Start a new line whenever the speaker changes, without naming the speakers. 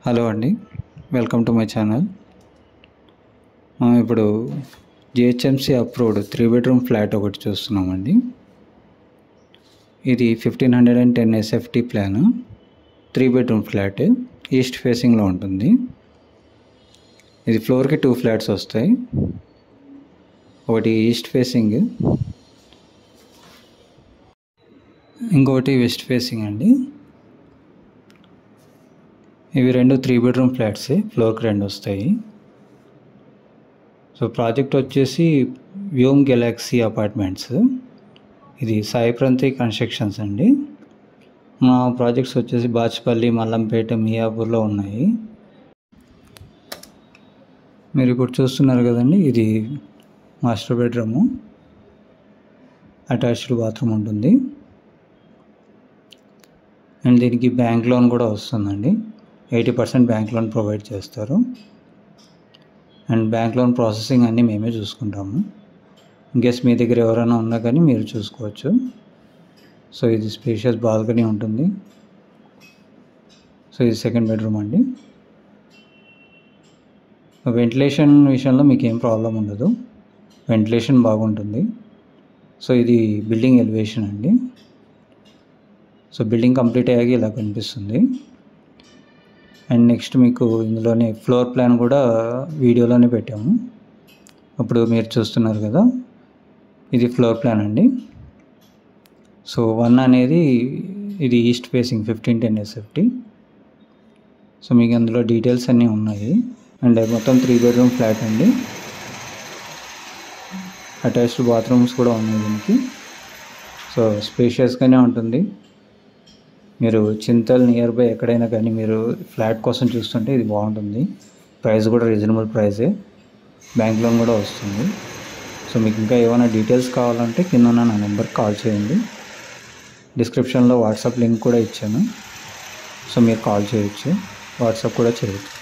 hello అండి welcome to my channel మనం ఇప్పుడు GHMC approved three bedroom flat ఒకటి చూస్తున్నామండి ఇది fifteen hundred and ten SFT plan three bedroom flat east ఫేసింగ్లో ఉంటుంది ఇది ఫ్లోర్కి టూ ఫ్లాట్స్ వస్తాయి ఒకటి ఈస్ట్ ఫేసింగ్ ఇంకొకటి వెస్ట్ ఫేసింగ్ అండి ఇవి రెండు త్రీ బెడ్రూమ్ ఫ్లాట్స్ ఫ్లోర్కి రెండు వస్తాయి సో ప్రాజెక్ట్ వచ్చేసి వ్యోమ్ గెలాక్సీ అపార్ట్మెంట్స్ ఇది సాయి ప్రంతి కన్స్ట్రక్షన్స్ అండి మా ప్రాజెక్ట్స్ వచ్చేసి బాచ్పల్లి మల్లంపేట మియాపూర్లో ఉన్నాయి మీరు ఇప్పుడు చూస్తున్నారు కదండి ఇది మాస్టర్ బెడ్రూము అటాచ్డ్ బాత్రూమ్ ఉంటుంది అండ్ దీనికి బ్యాంక్ లోన్ కూడా వస్తుందండి eighty percent bank loan provide చేస్తారు అండ్ బ్యాంక్ లోన్ ప్రాసెసింగ్ అన్నీ మేమే చూసుకుంటాము ఇన్కేస్ మీ దగ్గర ఎవరైనా ఉన్నా కానీ మీరు చూసుకోవచ్చు సో ఇది స్పేషియస్ బాల్కనీ ఉంటుంది సో ఇది సెకండ్ బెడ్రూమ్ అండి వెంటిలేషన్ విషయంలో మీకు ఏం ప్రాబ్లం ఉండదు వెంటిలేషన్ బాగుంటుంది సో ఇది బిల్డింగ్ ఎలివేషన్ అండి సో బిల్డింగ్ కంప్లీట్ అయ్యాక ఇలా కనిపిస్తుంది అండ్ నెక్స్ట్ మీకు ఇందులోనే ఫ్లోర్ ప్లాన్ కూడా వీడియోలోనే పెట్టాము ఇప్పుడు మీరు చూస్తున్నారు కదా ఇది ఫ్లోర్ ప్లాన్ అండి సో వన్ అనేది ఇది east facing fifteen ten SFT so మీకు అందులో డీటెయిల్స్ అన్నీ ఉన్నాయి అండ్ మొత్తం త్రీ బెడ్రూమ్ ఫ్లాట్ అండి అటాచ్డ్ బాత్రూమ్స్ కూడా ఉన్నాయి దీనికి సో స్పేషియస్గానే ఉంటుంది మీరు చింతల్ నియర్ బై ఎక్కడైనా కానీ మీరు ఫ్లాట్ కోసం చూస్తుంటే ఇది బాగుంటుంది ప్రైస్ కూడా రీజనబుల్ ప్రైసే బ్యాంక్ లోన్ కూడా వస్తుంది సో మీకు ఇంకా ఏమైనా డీటెయిల్స్ కావాలంటే కింద ఉన్న నా నెంబర్కి కాల్ చేయండి డిస్క్రిప్షన్లో వాట్సాప్ లింక్ కూడా ఇచ్చాను సో మీరు కాల్ చేయొచ్చు వాట్సాప్ కూడా చేయొచ్చు